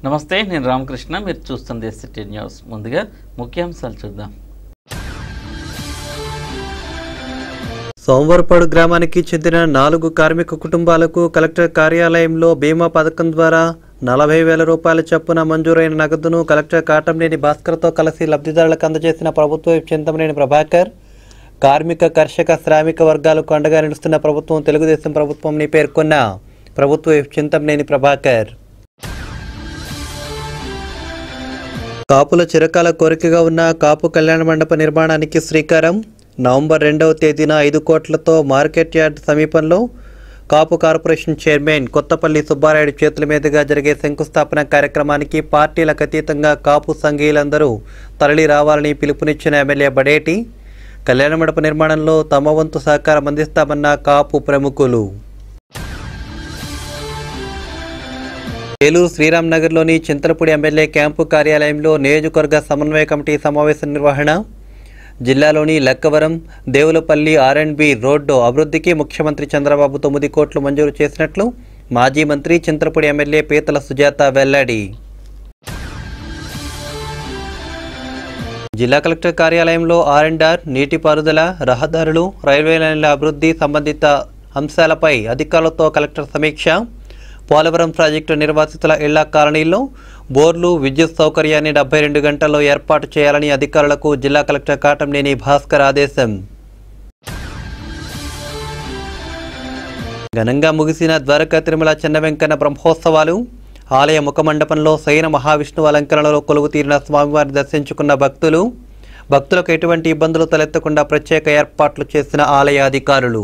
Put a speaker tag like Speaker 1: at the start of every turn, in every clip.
Speaker 1: నమస్తే నేను రామకృష్ణ మీరు చూస్తుంది సిటీ న్యూస్ ముందుగా ముఖ్యాంశాలు చూద్దాం
Speaker 2: సోమవారపాడు గ్రామానికి చెందిన నాలుగు కార్మిక కుటుంబాలకు కలెక్టర్ కార్యాలయంలో బీమా పథకం ద్వారా నలభై వేల రూపాయల చొప్పున మంజూరైన నగదును కలెక్టర్ కాటంనేని భాస్కర్తో కలిసి లబ్ధిదారులకు అందజేసిన ప్రభుత్వ చింతమనేని ప్రభాకర్ కార్మిక కర్షక శ్రామిక వర్గాలకు అండగా నిలుస్తున్న ప్రభుత్వం తెలుగుదేశం ప్రభుత్వంని పేర్కొన్న ప్రభుత్వ చింతమనేని ప్రభాకర్ కాపుల చిరకాల కోరికగా ఉన్న కాపు కళ్యాణ మండప నిర్మాణానికి శ్రీకారం నవంబర్ రెండవ తేదీన ఐదు కోట్లతో మార్కెట్ యార్డ్ సమీపంలో కాపు కార్పొరేషన్ చైర్మన్ కొత్తపల్లి సుబ్బారాయుడు చేతుల మీదుగా జరిగే శంకుస్థాపన కార్యక్రమానికి పార్టీలకు అతీతంగా కాపు సంఘీయులందరూ తరలి రావాలని పిలుపునిచ్చిన ఎమ్మెల్యే బడేటి కళ్యాణ మండప నిర్మాణంలో తమ వంతు సహకారం అందిస్తామన్న కాపు ప్రముఖులు ఏలూరు శ్రీరామ్ నగర్లోని చింతలపూడి ఎమ్మెల్యే క్యాంపు కార్యాలయంలో నియోజకవర్గ సమన్వయ కమిటీ సమావేశ నిర్వహణ జిల్లాలోని Lakkavaram Devulapalli R and B road అభివృద్ధికి ముఖ్యమంత్రి చంద్రబాబు తొమ్మిది కోట్లు మంజూరు చేసినట్లు మాజీ మంత్రి చింతలపూడి ఎమ్మెల్యే పీతల సుజాత వెల్లడి జిల్లా కలెక్టర్ కార్యాలయంలో ఆర్ అండ్ ఆర్ నీటిపారుదల రహదారులు రైల్వే లైన్ల అభివృద్ధి సంబంధిత అంశాలపై అధికారులతో కలెక్టర్ సమీక్ష పోలవరం ప్రాజెక్టు నిర్వాసితుల ఇళ్ల కాలనీల్లో బోర్లు విద్యుత్ సౌకర్యాన్ని డెబ్బై రెండు గంటల్లో ఏర్పాటు చేయాలని అధికారులకు జిల్లా కలెక్టర్ కాటంనేని భాస్కర్ ఆదేశం ఘనంగా ముగిసిన ద్వారకా తిరుమల చిన్న వెంకన్న బ్రహ్మోత్సవాలు ఆలయ ముఖమండపంలో శయన మహావిష్ణువు అలంకరణలో కొలువు తీరిన స్వామివారిని దర్శించుకున్న భక్తులు భక్తులకు ఎటువంటి ఇబ్బందులు తలెత్తకుండా ప్రత్యేక ఏర్పాట్లు చేసిన ఆలయ అధికారులు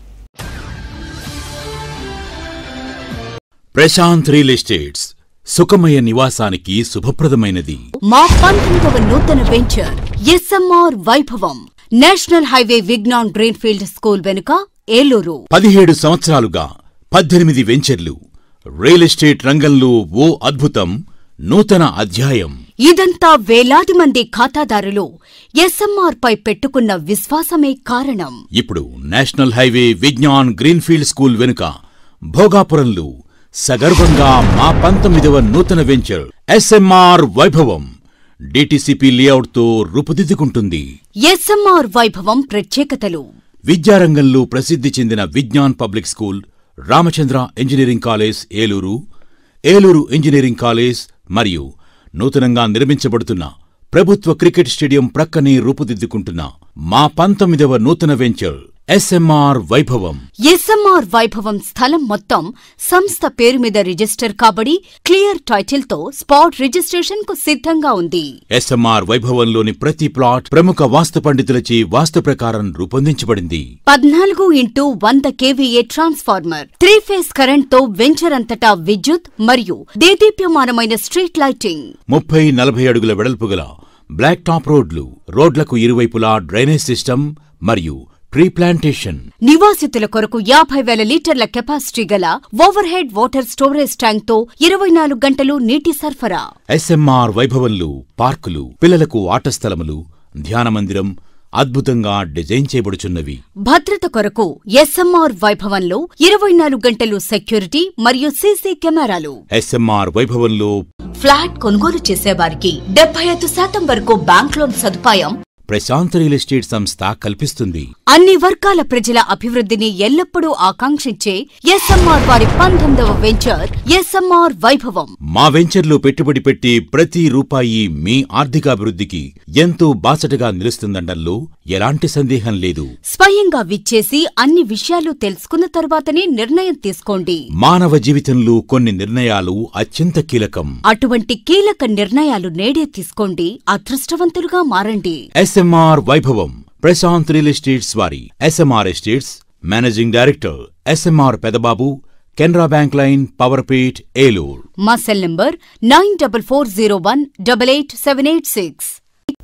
Speaker 3: ప్రశాంత్ రియల్ ఎస్టేట్స్ సుఖమయ నివాసానికి శుభప్రదమైనది
Speaker 4: మా పంతొమ్మిదవ నూతన venture SMR Vaibhavam national highway Vignan greenfield school వెనుక ఏలూరు
Speaker 3: పదిహేడు సంవత్సరాలుగా పద్దెనిమిది వెంచర్లు రియల్ ఎస్టేట్ రంగంలో ఓ అద్భుతం నూతన అధ్యాయం
Speaker 4: ఇదంతా వేలాది మంది ఖాతాదారులు ఎస్ఎంఆర్ పై పెట్టుకున్న విశ్వాసమే కారణం
Speaker 3: ఇప్పుడు national highway Vignan greenfield school వెనుక భోగాపురంలో సగర్వంగా మా పంతొమ్మిదవ నూతన వెంచర్ ఎస్ఎంఆర్ వైభవం డిటిసిపి లేఅవుట్తో రూపుదిద్దుకుంటుంది
Speaker 4: ఎస్ఎంఆర్ వైభవం ప్రత్యేకతలు
Speaker 3: విద్యారంగంలో ప్రసిద్ధి చెందిన Vignan public school Ramachandra engineering college Eluru Eluru engineering college మరియు నూతనంగా నిర్మించబడుతున్న ప్రభుత్వ క్రికెట్ స్టేడియం ప్రక్కనే రూపుదిద్దుకుంటున్న మా పంతొమ్మిదవ నూతన వెంచర్ ఎస్ఎంఆర్ వైభవం
Speaker 4: ఎస్ఎంఆర్ వైభవం స్థలం మొత్తం సంస్థ పేరు మీద రిజిస్టర్ కాబడి క్లియర్ టైటిల్ తో స్పాట్ రిజిస్ట్రేషన్ కు సిద్ధంగా ఉంది
Speaker 3: ఎస్ఎంఆర్ వైభవంలోని ప్రతి ప్లాట్ ప్రముఖ వాస్తు పండితులచే వాస్తు ప్రకారం రూపొందించబడింది
Speaker 4: పద్నాలుగు ఇంటూ వంద KVA transformer three phase current తో వెంచర్ అంతటా విద్యుత్ మరియు దేదీప్యమానమైన స్ట్రీట్ లైటింగ్
Speaker 3: ముప్పై నలభై అడుగుల వెడల్పు గల బ్లాక్ టాప్ రోడ్లు రోడ్లకు ఇరువైపులా డ్రైనేజ్ సిస్టమ్ మరియు ట్రీ ప్లాంటేషన్
Speaker 4: నివాసితుల కొరకు యాభై వేల లీటర్ల కెపాసిటీ గల overhead water storage tank తో ఇరవై నాలుగు గంటలు నీటి సరఫరా
Speaker 3: ఎస్ఎంఆర్ వైభవంలో పార్కులు పిల్లలకు ఆట స్థలములు ధ్యాన మందిరం అద్భుతంగా డిజైన్ చేయబడుచున్నవి
Speaker 4: భద్రత కొరకు ఎస్ఎంఆర్ వైభవంలో ఇరవై నాలుగు గంటలు సెక్యూరిటీ మరియు సీసీ కెమెరాలు
Speaker 3: ఎస్ఎంఆర్ వైభవంలో
Speaker 4: ఫ్లాట్ కొనుగోలు చేసేవారికి డెబ్బై ఐదు శాతం వరకు బ్యాంక్ లోన్ సదుపాయం
Speaker 3: ప్రశాంత్ రియల్ ఎస్టేట్ సంస్థ కల్పిస్తుంది
Speaker 4: అన్ని వర్గాల ప్రజల అభివృద్ధిని ఎల్లప్పుడూ ఆకాంక్షించే ఎస్ఎంఆర్ వారి పంతొమ్మిదవ వెంచర్ ఎస్ఎంఆర్ వైభవం
Speaker 3: మా వెంచర్లో పెట్టుబడి పెట్టి ప్రతి రూపాయి మీ ఆర్థికాభివృద్ధికి ఎంతో బాసటగా నిలుస్తుందనడంలో ఎలాంటి సందేహం లేదు
Speaker 4: స్వయంగా విచ్చేసి అన్ని విషయాలు తెలుసుకున్న తర్వాతనే నిర్ణయం తీసుకోండి
Speaker 3: మానవ జీవితంలో కొన్ని నిర్ణయాలు అత్యంత కీలకం
Speaker 4: అటువంటి కీలక నిర్ణయాలు నేడే తీసుకోండి అదృష్టవంతులుగా మారండి
Speaker 3: SMR Vaibhavam Prashanth real estates వారి SMR estates managing director SMR Pedababu Canara bank line Powerpet Eluru
Speaker 4: మా cell number nine double four zero one double eight seven eight six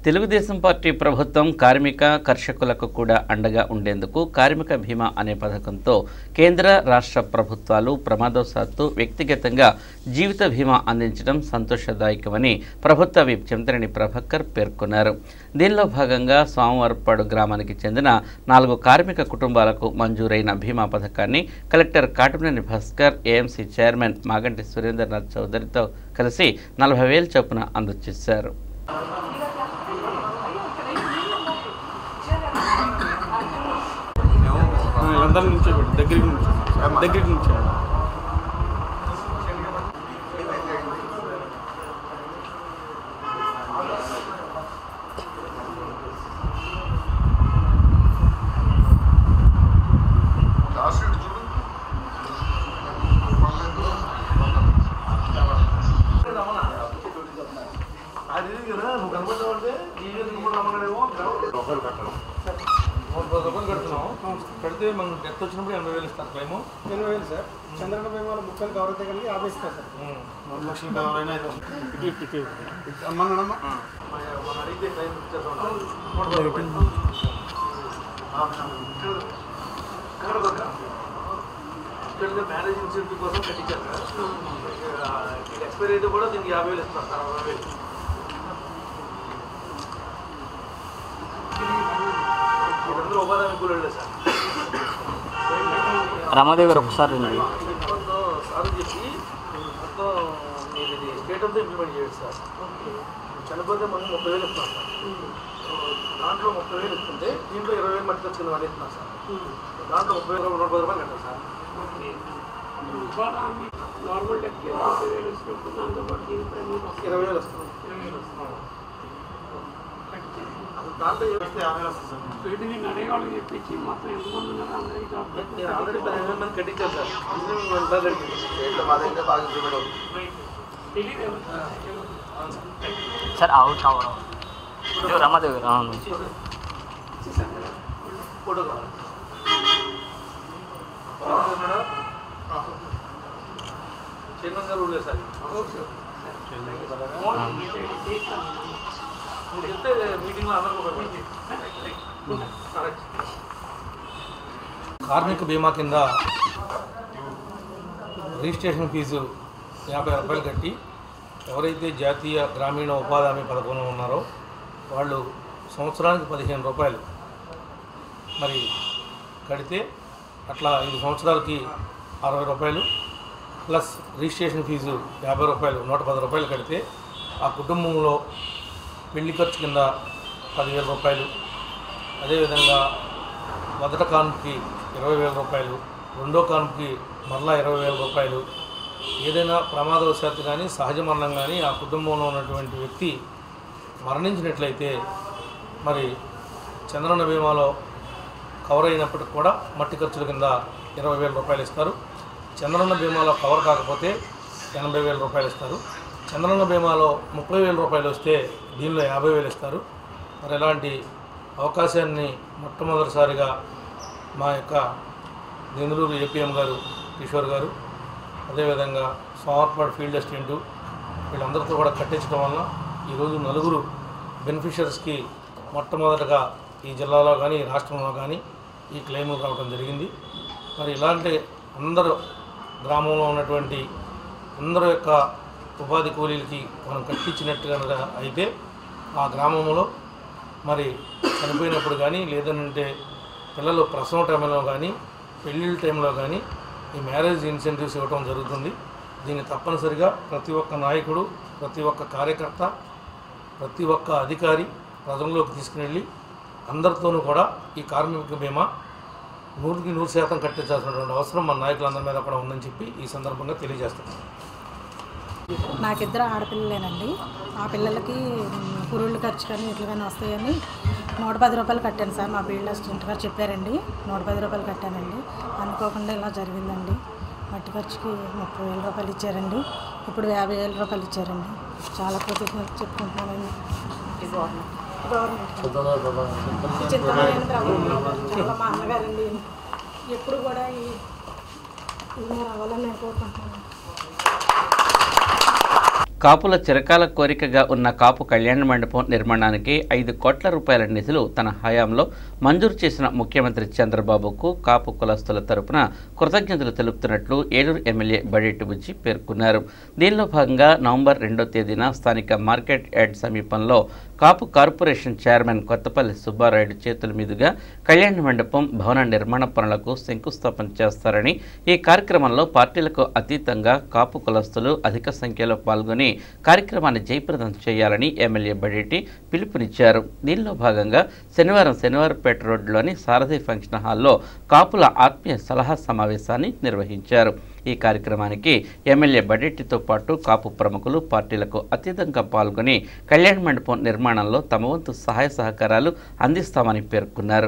Speaker 1: Telugu Desam party ప్రభుత్వం కార్మిక కర్షకులకు కూడా అండగా ఉండేందుకు కార్మిక బీమా అనే పథకంతో కేంద్ర రాష్ట్ర ప్రభుత్వాలు ప్రమాదవశాత్తు వ్యక్తిగతంగా జీవిత బీమా అందించడం సంతోషదాయకమని ప్రభుత్వ విప్ చింతనేని ప్రభాకర్ పేర్కొన్నారు దీనిలో భాగంగా సోమవారపాడు గ్రామానికి చెందిన నాలుగు కార్మిక కుటుంబాలకు మంజూరైన బీమా పథకాన్ని collector Katamaneni Bhaskar AMC chairman Maganti Surendranath చౌదరితో కలిసి నలభై వేల చొప్పున అందజేశారు
Speaker 5: అందరి నుంచే పెట్టు దగ్గరికి నుంచి దగ్గరికి నుంచి ముప్పై రూపాయలు కడుతున్నాం కడితే మనం డెత్ వచ్చినప్పుడు ఎనభై వేలు ఇస్తారు క్లైమ్
Speaker 6: ఎనభై వేలు సార్ చంద్రన్న బీమాల ముక్కలు కవర్ అయితే కనుక యాభై ఇస్తారు సార్
Speaker 5: మూడు లక్షలు కావాలైనా అయితే మనం అడిగితే క్లైమ్ ఇచ్చేస్తాం మ్యారేజ్ ఇన్సెంటివ్ కోసం కట్టించారు ఎక్స్పైరీ అయితే కూడా దీనికి యాభై వేలు ఇస్తారు సార్ అరవై వేలు వీరందరూ ఉపాధి హామీ కూలీలే సార్
Speaker 7: రమాదేవి గారు ఒకసారి రండి.
Speaker 5: మొత్తం సార్ చెప్పి మొత్తం మీరు ఇది స్టేట్ అంతా ఇంప్లిమెంట్ చేయండి సార్ చనిపోతే మనం ముప్పై వేలు ఇస్తున్నాం సార్ దాంట్లో ముప్పై వేలు ఇస్తుంటే దీంట్లో ఇరవై వేలు మట్టి వచ్చింది వాళ్ళు ఇస్తున్నాం సార్ దాంట్లో ముప్పై వేలు నూట పది రూపాయలు కట్టాలి సార్ ఇరవై వేలు వస్తుంది దాంట్లో చేస్తే యాభై వేలు వస్తుంది సార్ నేను ఆల్రెడీ పదిహేను మంది కట్టించాను సార్ ఇంజనీరింగ్ వాళ్ళు బాగా కట్టించారు మా దగ్గర బాగా ఇంప్లిమెంట్ అవుతుంది
Speaker 7: సార్ అవుట్ అవును ఇదిగో రమాదేవి గారు అవును
Speaker 5: ఫోటో కావాలి చైర్మన్ గారు ఊళ్ళో సార్ మీరు చెప్తే మీటింగ్లో అందరికీ కార్మిక బీమా కింద రిజిస్ట్రేషన్ ఫీజు యాభై రూపాయలు కట్టి ఎవరైతే జాతీయ గ్రామీణ ఉపాధి హామీ పథకంలో ఉన్నారో వాళ్ళు సంవత్సరానికి పదిహేను రూపాయలు మరి కడితే అట్లా ఐదు సంవత్సరాలకి అరవై రూపాయలు ప్లస్ రిజిస్ట్రేషన్ ఫీజు యాభై రూపాయలు నూట పది రూపాయలు కడితే ఆ కుటుంబంలో పెళ్లి ఖర్చు కింద పదివేల రూపాయలు అదేవిధంగా మొదట కానుపుకి ఇరవై వేల రూపాయలు రెండో కానుపుకి మరలా ఇరవై వేల రూపాయలు ఏదైనా ప్రమాదవశాత్తు కానీ సహజ మరణం కానీ ఆ కుటుంబంలో ఉన్నటువంటి వ్యక్తి మరణించినట్లయితే మరి చంద్రన్న బీమాలో కవర్ అయినప్పటికి కూడా మట్టి ఖర్చుల కింద ఇరవై వేల రూపాయలు ఇస్తారు చంద్రన్న బీమాలో కవర్ కాకపోతే ఎనభై వేల రూపాయలు ఇస్తారు చంద్రన్న బీమాలో ముప్పై వేల రూపాయలు వస్తే దీనిలో యాభై వేలు ఇస్తారు మరి ఇలాంటి అవకాశాన్ని మొట్టమొదటిసారిగా మా యొక్క నెందులూరు ఏపీఎం గారు కిషోర్ గారు అదేవిధంగా సోమర్పాడు ఫీల్డ్ అసిస్టెంటు వీళ్ళందరితో కూడా కట్టించడం వలన ఈరోజు నలుగురు బెనిఫిషియర్స్కి మొట్టమొదటగా ఈ జిల్లాలో కానీ ఈ రాష్ట్రంలో కానీ ఈ క్లెయిములు రావడం జరిగింది మరి ఇలాంటి అందరూ గ్రామంలో ఉన్నటువంటి అందరూ యొక్క ఉపాధి కూలీలకి మనం కట్టించినట్టుగా అయితే ఆ గ్రామంలో మరి చనిపోయినప్పుడు కానీ లేదంటే పిల్లలు ప్రసవం టైంలో కానీ పెళ్ళిళ్ళ టైంలో కానీ ఈ మ్యారేజ్ ఇన్సెంటివ్స్ ఇవ్వడం జరుగుతుంది దీన్ని తప్పనిసరిగా ప్రతి ఒక్క నాయకుడు ప్రతి ఒక్క కార్యకర్త ప్రతి ఒక్క అధికారి ప్రజల్లోకి తీసుకుని అందరితోనూ కూడా ఈ కార్మిక బీమా నూటికి నూరు శాతం కట్టించాల్సినటువంటి అవసరం మన నాయకులందరి మీద కూడా ఉందని చెప్పి ఈ సందర్భంగా తెలియజేస్తున్నాను
Speaker 8: నాకిద్దరు ఆడపిల్లలేనండి ఆ పిల్లలకి మ్, పురుళ్ళు ఖర్చు కానీ ఇట్లా కానీ వస్తాయని నూట పది రూపాయలు కట్టాను సార్ మా ఫీల్డ్ అసిస్టెంట్ గారు చెప్పారండి నూట పది రూపాయలు కట్టానండి అనుకోకుండా ఇలా జరిగిందండి మట్టి ఖర్చుకి ముప్పై వేల రూపాయలు ఇచ్చారండి ఇప్పుడు యాభై వేల రూపాయలు ఇచ్చారండి చాలా కృతజ్ఞత చెప్పుకుంటున్నానండి గవర్నమెంట్ చింతమనేని ప్రభుత్వం చాలా మా అన్నగారండి ఎప్పుడు కూడా ఈ ఇలా రావాలని నేను కోరుకుంటున్నాను
Speaker 1: కాపుల చిరకాల కోరికగా ఉన్న కాపు కళ్యాణ మండపం నిర్మాణానికి ఐదు కోట్ల రూపాయల నిధులు తన హయాంలో మంజూరు చేసిన ముఖ్యమంత్రి చంద్రబాబుకు కాపు కులస్తుల తరపున కృతజ్ఞతలు తెలుపుతున్నట్లు ఏలూరు ఎమ్మెల్యే బడేటి బుజ్జి పేర్కొన్నారు దీనిలో భాగంగా నవంబర్ రెండో తేదీన స్థానిక మార్కెట్ యార్డ్ సమీపంలో కాపు కార్పొరేషన్ చైర్మన్ కొత్తపల్లి సుబ్బారాయుడు చేతుల మీదుగా కళ్యాణ మండపం భవన నిర్మాణ పనులకు శంకుస్థాపన చేస్తారని ఈ కార్యక్రమంలో పార్టీలకు అతీతంగా కాపు కులస్తులు అధిక సంఖ్యలో పాల్గొని కార్యక్రమాన్ని జయప్రదం చేయాలని ఎమ్మెల్యే బడేటి పిలుపునిచ్చారు దీనిలో భాగంగా శనివారం శనివారపేట రోడ్డులోని సారథి ఫంక్షన్ హాల్లో కాపుల ఆత్మీయ సలహా సమావేశాన్ని నిర్వహించారు ఈ కార్యక్రమానికి ఎమ్మెల్యే బడెట్టితో పాటు కాపు ప్రముఖులు పార్టీలకు అతీతంగా పాల్గొని కళ్యాణ మండపం నిర్మాణంలో తమ వంతు సహాయ సహకారాలు అందిస్తామని పేర్కొన్నారు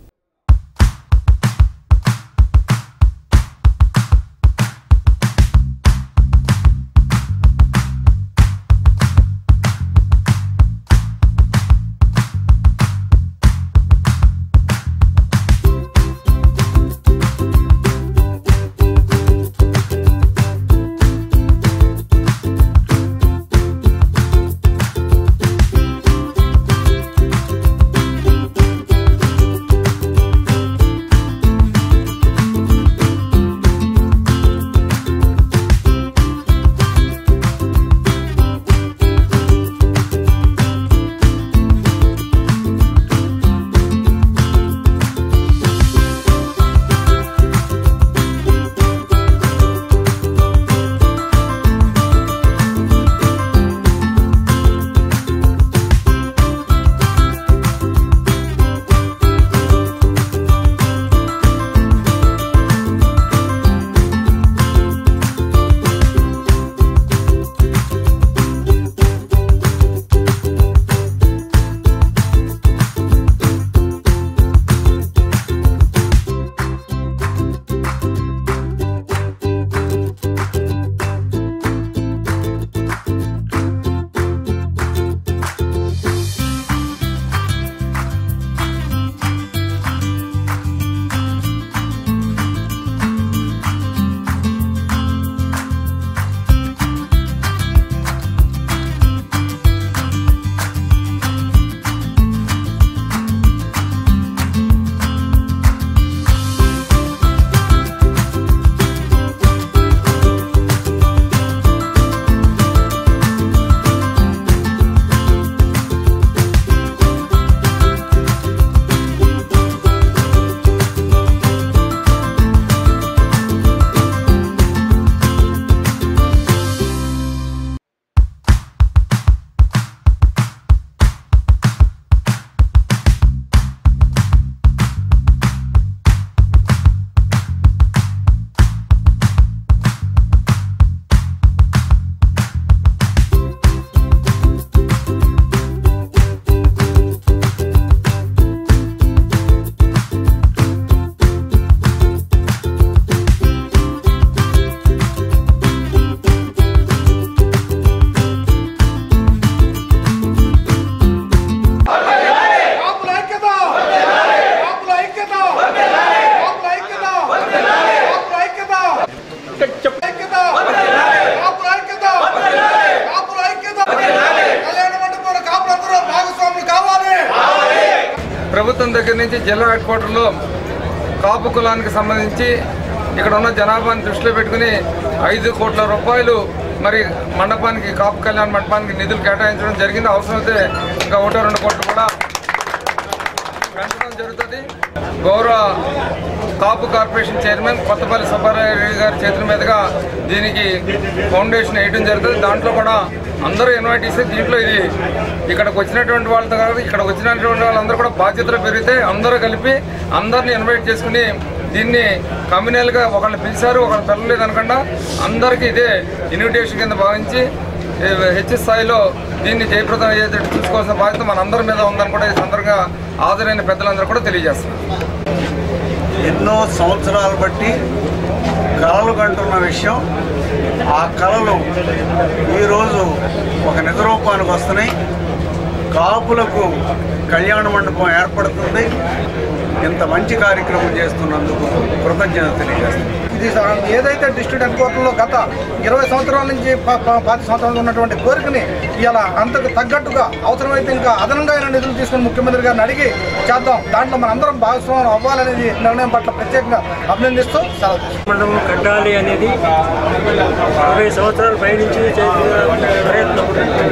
Speaker 9: కాపుల ఐక్యత కాపుల ఐక్యత కాపుల ఐక్యత కాపుల ఐక్యత ఐక్యత కాపుల ఐక్యత కాపుల ఐక్యత కళ్యాణ మండపంలో కాపులందరూ భాగస్వాములు కావాలి
Speaker 10: ప్రభుత్వం దగ్గర నుంచి జిల్లా హెడ్ క్వార్టర్లో కాపు కులానికి సంబంధించి ఇక్కడ ఉన్న జనాభాని దృష్టిలో పెట్టుకుని ఐదు కోట్ల రూపాయలు మరి మండపానికి కాపు కళ్యాణ మండపానికి నిధులు కేటాయించడం జరిగింది అవసరమైతే ఇంకా ఒకటో రెండు కోట్లు కూడా పెంచడం జరుగుతుంది గౌరవ కాపు కార్పొరేషన్ చైర్మన్ కొత్తపల్లి సుబ్బారాయుడు గారి చేతుల మీదుగా దీనికి ఫౌండేషన్ వేయడం జరుగుతుంది దాంట్లో కూడా అందరూ ఇన్వైట్ చేసి దీంట్లో ఇది ఇక్కడికి వచ్చినటువంటి వాళ్ళతో కాదు ఇక్కడికి వచ్చినటువంటి వాళ్ళందరూ కూడా బాధ్యతలు పెరిగితే అందరూ కలిపి అందరిని ఇన్వైట్ చేసుకుని దీన్ని కమ్యూనల్గా ఒకళ్ళు పిలిచారు ఒకళ్ళు పిలవలేదు అనకుండా అందరికీ ఇదే ఇన్విటేషన్ కింద భావించి హెచ్ స్థాయిలో దీన్ని జయప్రదం అయ్యేటట్టు చూసుకోవాల్సిన బాధ్యత మనందరి మీద ఉందని కూడా ఈ సందర్భంగా హాజరైన పెద్దలందరూ కూడా తెలియజేస్తున్నారు
Speaker 11: ఎన్నో సంవత్సరాలు బట్టి కళలు కంటున్న విషయం ఆ కళలు ఈరోజు ఒక నిజరూపానికి వస్తున్నాయి కాపులకు కళ్యాణ మండపం ఏర్పడుతుంది ఇంత మంచి కార్యక్రమం చేస్తున్నందుకు కృతజ్ఞత తెలియజేస్తున్నాను
Speaker 6: ఇది స- ఏదైతే డిస్ట్రిక్ట్ హెడ్ క్వార్టర్లో గత ఇరవై సంవత్సరాల నుంచి ప- ప- పాతి సంవత్సరాలు ఉన్నటువంటి కోరికని ఇలా అంతకు తగ్గట్టుగా అవసరమైతే ఇంకా అదనంగా అయిన నిధులు తీసుకుని ముఖ్యమంత్రి గారిని అడిగి చేద్దాం దాంట్లో మనందరం భాగస్వామ్యం అవ్వాలనేది నిర్ణయం పట్ల ప్రత్యేకంగా అభినందిస్తూ సెలవు తీసుకుంటున్నాను.
Speaker 12: మండపం కట్టాలి అనేది అరవై సంవత్సరాల పైనుంచి చేసిన ప్రయత్నం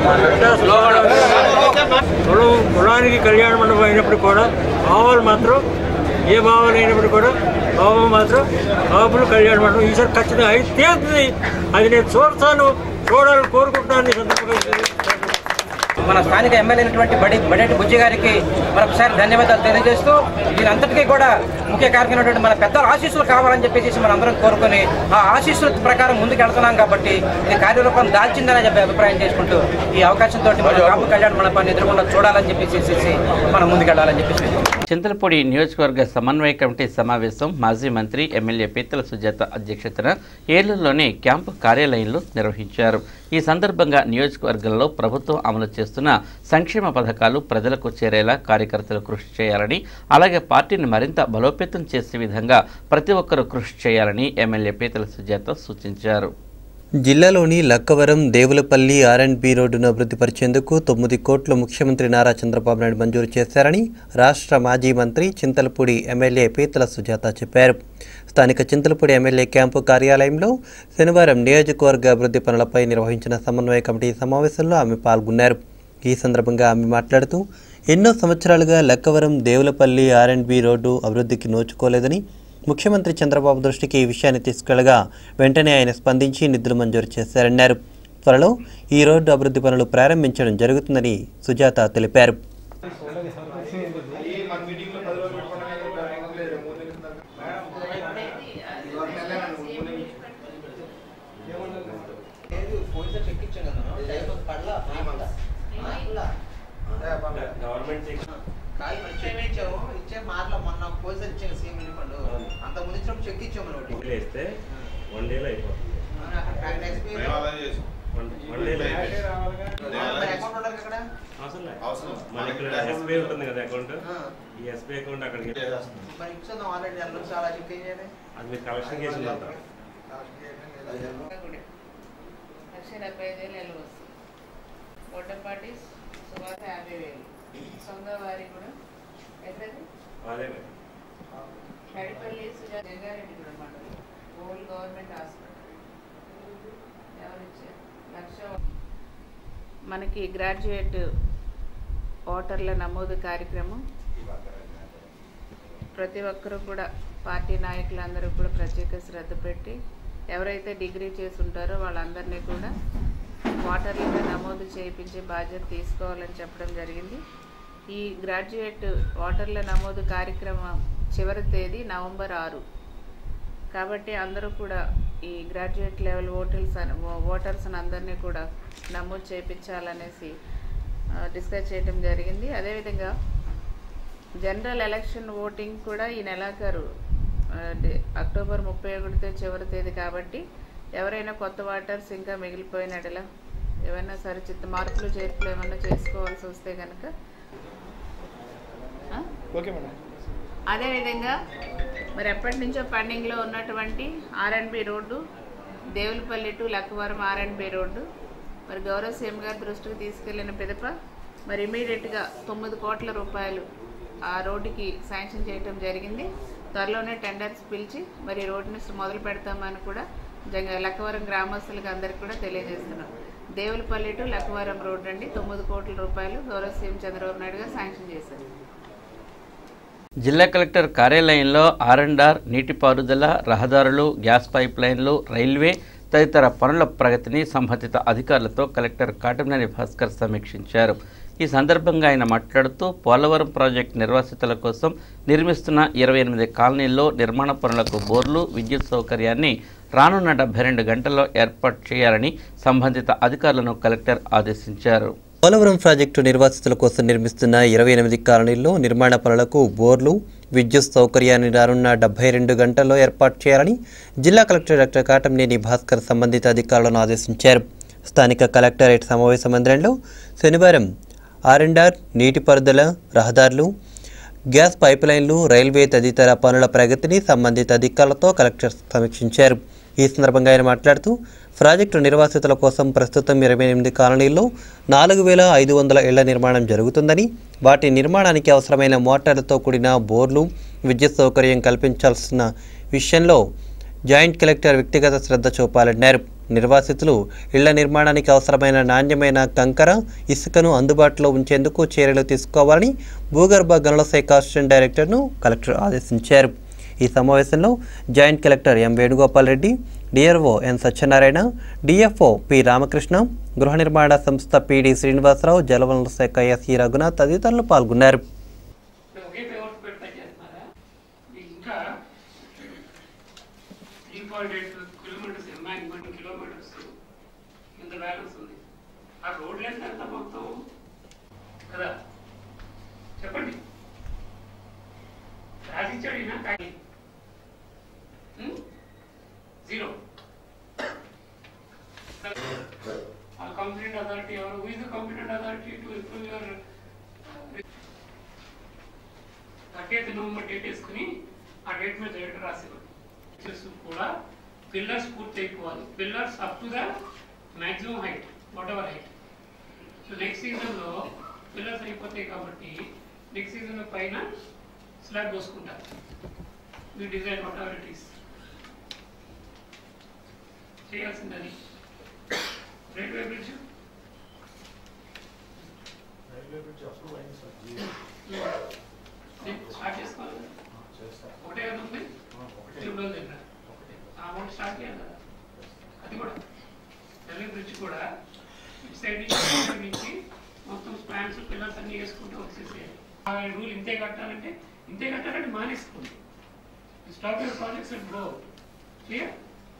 Speaker 12: కులం కులానికి కళ్యాణ మండపం అయినప్పుడు కూడా భావాలు మాత్రం ఏ భావాలు అయినప్పుడు కూడా భావం మాత్రం బాబులు కళ్యాణ మండపం ఈసారి ఖచ్చితంగా అయితే తీరుతుంది అది నేను చూస్తాను చూడాలని కోరుకుంటున్నాను ఈ సందర్భంగా
Speaker 13: మన స్థానిక ఎమ్మెల్యే అయినటువంటి బడి బడేటి బుజ్జి గారికి మరొకసారి ధన్యవాదాలు తెలియజేస్తూ దీనంతటికీ కూడా ముఖ్య కార్యక్రమైనటువంటి మన పెద్దల ఆశీస్సులు కావాలని చెప్పేసి మనం అందరం కోరుకొని ఆ ఆశీస్సుల ప్రకారం ముందుకు వెళ్తున్నాం కాబట్టి ఇది కార్యరూపం దాల్చిందని చెప్పి అభిప్రాయం చేసుకుంటూ ఈ అవకాశంతో మన కాపు కళ్యాణ మండపాన్ని ఎదుర్కొన్న చూడాలని చెప్పేసి మనం ముందుకెళ్ళాలని చెప్పేసి
Speaker 1: చింతలపూడి నియోజకవర్గ సమన్వయ కమిటీ సమావేశం మాజీ మంత్రి ఎమ్మెల్యే పీతల సుజాత అధ్యక్షతన ఏలూరులోని క్యాంపు కార్యాలయంలో నిర్వహించారు ఈ సందర్భంగా నియోజకవర్గంలో ప్రభుత్వం అమలు చేస్తున్న సంక్షేమ పథకాలు ప్రజలకు చేరేలా కార్యకర్తలు కృషి చేయాలని అలాగే పార్టీని మరింత బలోపేతం చేసే విధంగా ప్రతి ఒక్కరూ కృషి చేయాలని ఎమ్మెల్యే పీతల సుజాత సూచించారు
Speaker 2: జిల్లాలోని Lakkavaram Devulapalli R and B రోడ్డును అభివృద్ధి పరిచేందుకు తొమ్మిది కోట్ల ముఖ్యమంత్రి నారా చంద్రబాబు నాయుడు మంజూరు చేశారని రాష్ట్ర మాజీ మంత్రి చింతలపూడి ఎమ్మెల్యే పీతల సుజాత చెప్పారు స్థానిక చింతలపూడి ఎమ్మెల్యే క్యాంపు కార్యాలయంలో శనివారం నియోజకవర్గ అభివృద్ధి పనులపై నిర్వహించిన సమన్వయ కమిటీ సమావేశంలో ఆమె పాల్గొన్నారు ఈ సందర్భంగా ఆమె మాట్లాడుతూ ఎన్నో సంవత్సరాలుగా Lakkavaram Devulapalli R and B road అభివృద్ధికి నోచుకోలేదని ముఖ్యమంత్రి చంద్రబాబు దృష్టికి ఈ విషయాన్ని తీసుకెళ్లగా వెంటనే ఆయన స్పందించి నిధులు మంజూరు చేశారన్నారు త్వరలో ఈ రోడ్డు అభివృద్ధి పనులు ప్రారంభించడం జరుగుతుందని సుజాత తెలిపారు
Speaker 13: ఇచ్చే మార్లో మొన్న పోలీసు ఇచ్చాను సీఎం ఫండ్ అంత ముందు ఇచ్చినప్పుడు చెక్ ఇచ్చాము ఒకటి
Speaker 14: వేస్తే వన్ డేలో అయిపోతుంది
Speaker 13: నెక్స్ట్
Speaker 14: వన్ వన్ డేలో
Speaker 13: అకౌంట్ ఉండాలి ఇక్కడ
Speaker 14: అవసరం లేదు మన ఇక్కడ ఎస్బీఐ ఉంటుంది కదా అకౌంట్ ఈ ఎస్బీఐ అకౌంట్ అక్కడికి
Speaker 13: మరి ఇచ్చాను ఆల్రెడీ నెల నుంచి అలా చెక్ చేయాలి
Speaker 14: అది మీరు కలెక్షన్ చేసి ఉంటారు
Speaker 15: లక్ష డెబ్బై ఐదు వేలు నెలలు వస్తుంది వాటర్ పార్టీస్ సుమారు యాభై వేలు సొంత వారి కూడా ఎక్కడది
Speaker 14: అదే
Speaker 15: నడిపల్లి సుజా జంగారెడ్డి కూడా మండలం ఓల్డ్ గవర్నమెంట్ హాస్పిటల్ ఎవరు ఇచ్చారు లక్ష మనకి గ్రాడ్యుయేట్ ఓటర్ల నమోదు కార్యక్రమం ప్రతి ఒక్కరూ కూడా పార్టీ నాయకులందరూ కూడా ప్రత్యేక శ్రద్ధ పెట్టి ఎవరైతే డిగ్రీ చేసి ఉంటారో వాళ్ళందరినీ కూడా ఓటర్లుగా నమోదు చేయించే బాధ్యత తీసుకోవాలని చెప్పడం జరిగింది ఈ గ్రాడ్యుయేట్ ఓటర్ల నమోదు కార్యక్రమం చివరి తేదీ నవంబర్ ఆరు కాబట్టి అందరూ కూడా ఈ గ్రాడ్యుయేట్ లెవెల్ ఓటర్స్ ఓటర్స్ అందరినీ కూడా నమోదు చేయించాలనేసి డిస్కస్ చేయడం జరిగింది అదేవిధంగా జనరల్ ఎలక్షన్ ఓటింగ్ కూడా ఈ నెలాఖరు ఆ, డి- అక్టోబర్ ముప్పై ఒకటితో చివరి తేదీ కాబట్టి ఎవరైనా కొత్త ఓటర్స్ ఇంకా మిగిలిపోయినట్లా ఏమైనా సరిచిత్త మార్పులు చేర్పులు ఏమైనా చేసుకోవాల్సి వస్తే కనుక
Speaker 6: ఓకే మేడం
Speaker 15: అదేవిధంగా మరి ఎప్పటి నుంచో పెండింగ్లో ఉన్నటువంటి R and B road Devulapalli to Lakkavaram R and B road మరి గౌరవ సీఎం గారి దృష్టికి తీసుకెళ్లిన పిదప మరి ఇమీడియట్గా తొమ్మిది కోట్ల రూపాయలు ఆ రోడ్డుకి శాంక్షన్ చేయటం జరిగింది త్వరలోనే టెండర్స్ పిలిచి మరి రోడ్డుని మొదలు పెడతామని కూడా జంగ లక్కవరం గ్రామస్తులకు అందరికీ కూడా తెలియజేస్తున్నాం దేవులపల్లి టు లక్కవరం రోడ్డు అండి తొమ్మిది కోట్ల రూపాయలు గౌరవ సీఎం చంద్రబాబు నాయుడు గారు శాంక్షన్ చేశారు
Speaker 1: జిల్లా కలెక్టర్ కార్యాలయంలో ఆర్ అండ్ ఆర్ నీటిపారుదల రహదారులు గ్యాస్ పైప్ లైన్లు రైల్వే తదితర పనుల ప్రగతిని సంబంధిత అధికారులతో కలెక్టర్ కాటమనేని భాస్కర్ సమీక్షించారు ఈ సందర్భంగా ఆయన మాట్లాడుతూ పోలవరం ప్రాజెక్టు నిర్వాసితుల కోసం నిర్మిస్తున్న ఇరవై ఎనిమిది కాలనీల్లో నిర్మాణ పనులకు బోర్లు విద్యుత్ సౌకర్యాన్ని రానున్న డెబ్బై రెండు గంటల్లో ఏర్పాటు చేయాలని సంబంధిత అధికారులను కలెక్టర్ ఆదేశించారు
Speaker 2: పోలవరం ప్రాజెక్టు నిర్వాసితుల కోసం నిర్మిస్తున్న ఇరవై ఎనిమిది కాలనీల్లో నిర్మాణ పనులకు బోర్లు విద్యుత్ సౌకర్యాన్ని రానున్న డెబ్బై రెండు గంటల్లో ఏర్పాటు చేయాలని జిల్లా కలెక్టర్ డాక్టర్ కాటంనేని భాస్కర్ సంబంధిత అధికారులను ఆదేశించారు స్థానిక కలెక్టరేట్ సమావేశ మందిరంలో శనివారం ఆర్ఎండ్ఆర్ నీటిపారుదల రహదారులు గ్యాస్ పైప్లైన్లు రైల్వే తదితర పనుల ప్రగతిని సంబంధిత అధికారులతో కలెక్టర్ సమీక్షించారు ఈ సందర్భంగా ఆయన మాట్లాడుతూ ప్రాజెక్టు నిర్వాసితుల కోసం ప్రస్తుతం ఇరవై ఎనిమిది కాలనీల్లో నాలుగు వేల ఐదు వందల ఇళ్ల నిర్మాణం జరుగుతుందని వాటి నిర్మాణానికి అవసరమైన మోటార్లతో కూడిన బోర్లు విద్యుత్ సౌకర్యం కల్పించాల్సిన విషయంలో జాయింట్ కలెక్టర్ వ్యక్తిగత శ్రద్ధ చూపాలన్నారు నిర్వాసితులు ఇళ్ల నిర్మాణానికి అవసరమైన నాణ్యమైన కంకర ఇసుకను అందుబాటులో ఉంచేందుకు చర్యలు తీసుకోవాలని భూగర్భ గనుల శాఖ అసిస్టెంట్ డైరెక్టర్ను కలెక్టర్ ఆదేశించారు ఈ సమావేశంలో joint collector M Venugopal Reddy DRO N Satyanarayana DFO P Ramakrishna గృహ నిర్మాణ సంస్థ పిడి శ్రీనివాసరావు జలవనరుల శాఖ ఎస్ఈ రఘునాథ్ తదితరులు పాల్గొన్నారు
Speaker 16: ఒకే పేపర్ పెడతా చేస్తున్నారా ఇంకా three point eight kilometres embankment kilometres ఇంత బ్యాలెన్స్ ఉంది ఆ రోడ్ లెంత్ ఎంత మొత్తం కదా చెప్పండి రాసిచ్చాడు ఈయన కానీ జీరో ఆ కంప్లైంట్ అథారిటీ ఎవరు who is the complaint authority to improve your thirtieth November date వేసుకుని ఆ డేట్ మీద డేట్ రాసేవాడు టీచర్స్ కూడా పిల్లర్స్ పూర్తి అయిపోవాలి pillars up to the maximum height whatever height so next సీజన్లో పిల్లర్స్ అయిపోతాయి కాబట్టి నెక్స్ట్ సీజన్లో పైన స్లాబ్ పోసుకుంటారు మీ design whatever it is చేయాల్సిందని railway bridge
Speaker 5: railway bridge approve అయింది సార్
Speaker 16: స్టార్ట్ చేసుకోవాలి ఒకటే కదా ఉంది తిరుమల దగ్గర ఆ అమౌంట్ స్టార్ట్ చేయాలి కదా అది కూడా రైల్వే బ్రిడ్జ్ కూడా ఇటు సైడ్ నుంచి ఇటు సైడ్ నుంచి మొత్తం స్పాన్స్ పిల్లర్స్ అన్ని వేసుకుంటూ వచ్చేసేయాలి ఆ రూల్ ఇంతే కట్టాలంటే ఇంతే కట్టాలంటే మానేసుకోండి stop your projects and go clear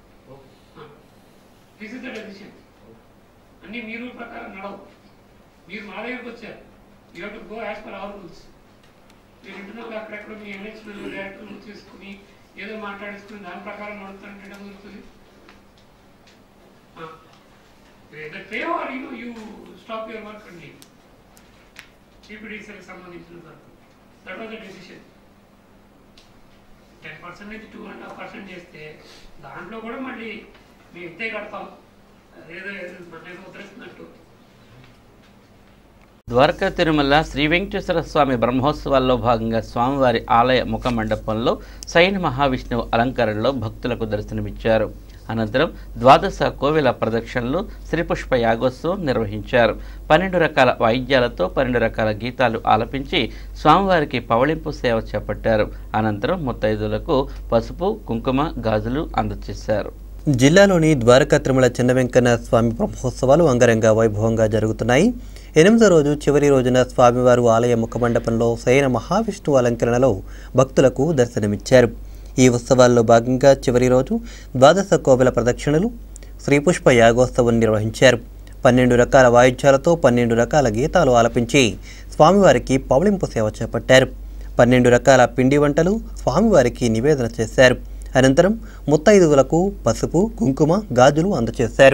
Speaker 16: this is the decision అన్ని మీ రూల్ ప్రకారం నడవు మీరు మా దగ్గరకు వచ్చారు you to go as per our rules మీరు ఇంటున్నారు అక్కడెక్కడ మీ ఎన్హెచ్లు డైరెక్టర్లు తీసుకుని ఏదో మాట్లాడేసుకుని దాని ప్రకారం నడుపుతుంటే కుదురుతుంది pay are you you stop your work అండి టీపీడీసీకి సంబంధించిన work that was the decision ten percent నుంచి టూ అండ్ హాఫ్ పర్సెంట్ చేస్తే దాంట్లో కూడా మళ్ళీ మేము ఇంతే కడతాం అదేదో మన ఏదో ఉద్ధరిస్తున్నట్టు
Speaker 1: ద్వారకా తిరుమల శ్రీ వెంకటేశ్వర స్వామి బ్రహ్మోత్సవాల్లో భాగంగా స్వామివారి ఆలయ ముఖ మండపంలో శయన మహావిష్ణువు అలంకరణలో భక్తులకు దర్శనమిచ్చారు అనంతరం ద్వాదశ కోవెల ప్రదక్షిణలు శ్రీపుష్ప యాగోత్సవం నిర్వహించారు పన్నెండు రకాల వాయిద్యాలతో పన్నెండు రకాల గీతాలు ఆలపించి స్వామివారికి పవళింపు సేవ చేపట్టారు అనంతరం ముత్తైదులకు పసుపు కుంకుమ గాజులు అందజేశారు
Speaker 2: జిల్లాలోని ద్వారకా తిరుమల చిన్న వెంకన్న స్వామి బ్రహ్మోత్సవాలు అంగరంగ వైభవంగా జరుగుతున్నాయి ఎనిమిదో రోజు చివరి రోజున స్వామివారు ఆలయ ముఖమండపంలో శయన మహావిష్ణువు అలంకరణలో భక్తులకు దర్శనమిచ్చారు ఈ ఉత్సవాల్లో భాగంగా చివరి రోజు ద్వాదశ కోవెల ప్రదక్షిణలు శ్రీపుష్ప యాగోత్సవం నిర్వహించారు పన్నెండు రకాల వాయిద్యాలతో పన్నెండు రకాల గీతాలు ఆలపించి స్వామివారికి పవళింపు సేవ చేపట్టారు పన్నెండు రకాల పిండి వంటలు స్వామివారికి నివేదన చేశారు అనంతరం ముత్తైదువులకు పసుపు కుంకుమ గాజులు అందజేశారు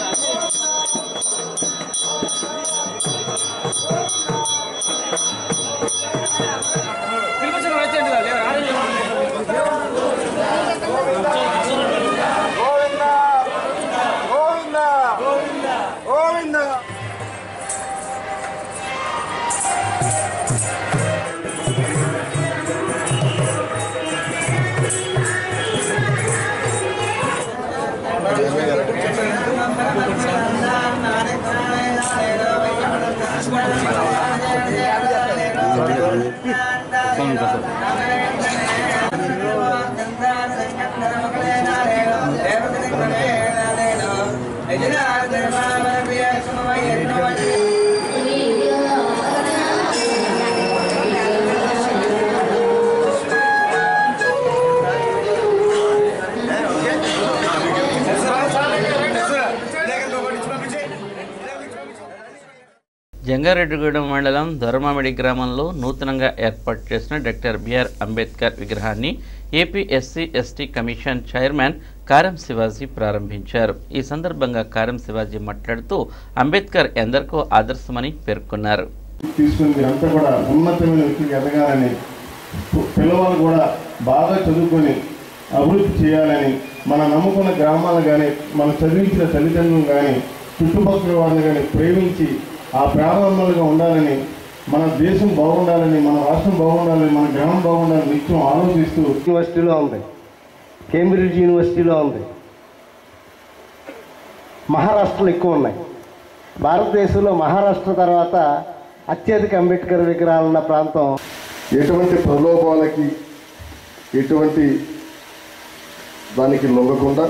Speaker 9: Thank you.
Speaker 1: జంగారెడ్డిగూడెం మండలం దొరమామిడి గ్రామంలో నూతనంగా ఏర్పాటు చేసిన డాక్టర్ బిఆర్ అంబేద్కర్ విగ్రహాన్ని AP SC ST commission chairman Karam Shivaji ప్రారంభించారు ఈ సందర్భంగా కారం శివాజీ మాట్లాడుతూ అంబేద్కర్ ఎందరికో ఆదర్శమని పేర్కొన్నారు
Speaker 17: తీసుకుని మీరంతా కూడా ఉన్నతమైన వ్యక్తికి ఎదగాలని పు- పిల్లవాళ్ళు కూడా బాగా చదువుకొని అభివృద్ధి చేయాలని మన నమ్ముకున్న గ్రామాలు కానీ మన చదివించిన తల్లిదండ్రులు కానీ చుట్టుపక్కల వాళ్ళని కానీ ప్రేమించి ఆ ప్రారంభంగా ఉండాలని మన దేశం బాగుండాలని మన రాష్ట్రం బాగుండాలని మన గ్రామం బాగుండాలని నిత్యం ఆలోచిస్తూ
Speaker 18: యూనివర్సిటీలో ఉంది కేంబ్రిడ్జ్ యూనివర్సిటీలో ఉంది మహారాష్ట్రలో ఎక్కువ ఉన్నాయి భారతదేశంలో మహారాష్ట్ర తర్వాత అత్యధిక అంబేద్కర్ విగ్రహాలు ఉన్న ప్రాంతం
Speaker 17: ఎటువంటి ప్రలోభాలకి ఎటువంటి దానికి లొంగకుండా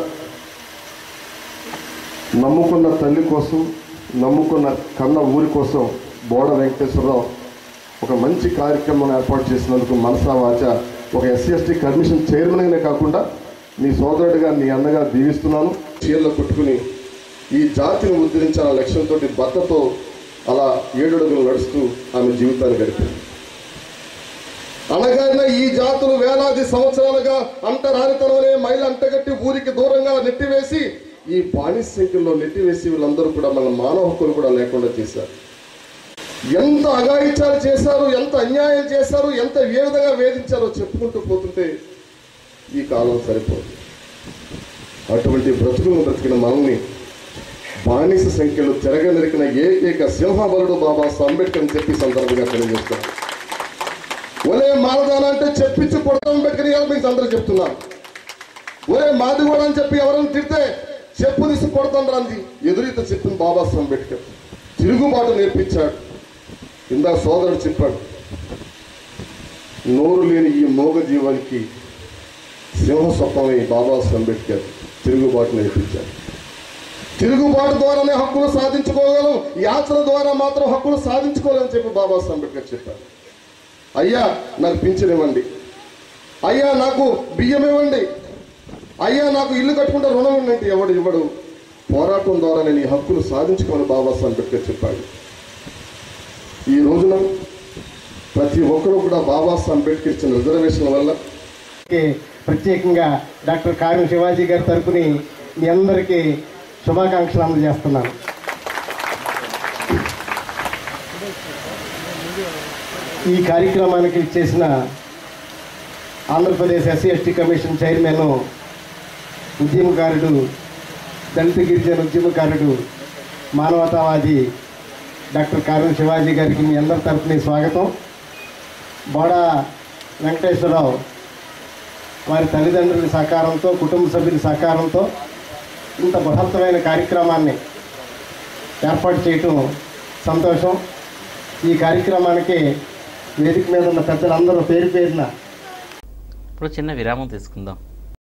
Speaker 17: నమ్ముకున్న తల్లి కోసం నమ్ముకున్న కన్న ఊరి కోసం బోడ వెంకటేశ్వరరావు ఒక మంచి కార్యక్రమం ఏర్పాటు చేసినందుకు మనసా వాచ ఒక ఎస్సీ ఎస్టీ కమిషన్ చైర్మన్గానే కాకుండా నీ సోదరుడిగా నీ అన్నగా దీవిస్తున్నాను చీరలో కొట్టుకుని ఈ జాతిని ఉద్ధరించాలన్న లక్ష్యంతో భర్తతో అలా ఏడు అడుగులు నడుస్తూ ఆమె జీవితాన్ని గడిపింది అనగారిన ఈ జాతులు వేలాది సంవత్సరాలుగా అంటరానితనమనే మైల అంటగట్టి ఊరికి దూరంగా నెట్టివేసి ఈ బానిస సంఖ్యలో నెట్టివేసి వీళ్ళందరూ కూడా మన మానవ హక్కులు కూడా లేకుండా చేశారు ఎంత అఘాయిత్యాలు చేశారు ఎంత అన్యాయం చేశారు ఎంత ఏ విధంగా వేధించారో చెప్పుకుంటూ పోతుంటే ఈ కాలం సరిపోదు అటువంటి బ్రతుకులను బ్రతికిన మనల్ని బానిస సంఖ్యలో తిరగనరికిన ఏకైక సింహబలుడు బాబా అంబేద్కర్ అని చెప్పి ఈ సందర్భంగా తెలియజేస్తున్నాను ఒరే మారదాన అంటే చెప్పించి కొడతాం పెట్టుకుని మీకు అందరూ చెప్తున్నారు ఒరే మాది కూడా అని చెప్పి ఎవరైనా తిడితే చెప్పు తీసి కొడతాం రాంది ఎదురీత చెప్పింది బాబా అంబేద్కర్ తిరుగుబాటు నేర్పించాడు ఇందాక సోదరుడు చెప్పాడు నోరు లేని ఈ మోగ జీవానికి సింహ స్వప్నమే బాబా అంబేద్కర్ తిరుగుబాటు నేర్పించాడు తిరుగుబాటు ద్వారానే హక్కులు సాధించుకోగలం యాచన ద్వారా మాత్రం హక్కులు సాధించుకోవాలని చెప్పి బాబా అంబేద్కర్ చెప్పారు అయ్యా నాకు పింఛన్ ఇవ్వండి అయ్యా నాకు బియ్యం ఇవ్వండి అయ్యా నాకు ఇల్లు కట్టుకుంటే రుణం ఇవ్వండి ఎవడు ఇవ్వడు పోరాటం ద్వారా నేను ఈ హక్కులు సాధించుకోమని బాబా అంబేద్కర్ చెప్పాడు ఈ రోజున ప్రతి ఒక్కరూ కూడా బాబా అంబేద్కర్ ఇచ్చిన రిజర్వేషన్ల వల్ల
Speaker 18: కి ప్రత్యేకంగా డాక్టర్ కారం శివాజీ గారి తరపుని మీ అందరికీ శుభాకాంక్షలు అందజేస్తున్నాను ఈ కార్యక్రమానికి చేసిన Andhra Pradesh SC ST commission chairman ఉద్యమకారుడు దళిత గిరిజన ఉద్యమకారుడు మానవతావాది డాక్టర్ కారం శివాజీ గారికి మీ అందరి తరపుని స్వాగతం బోడా వెంకటేశ్వరరావు వారి తల్లిదండ్రుల సహకారంతో కుటుంబ సభ్యుల సహకారంతో ఇంత బృహత్తమైన కార్యక్రమాన్ని ఏర్పాటు చేయటం సంతోషం ఈ కార్యక్రమానికి వేదిక మీద ఉన్న పెద్దలందరూ పేరు పేరున
Speaker 1: ఇప్పుడు చిన్న విరామం తీసుకుందాం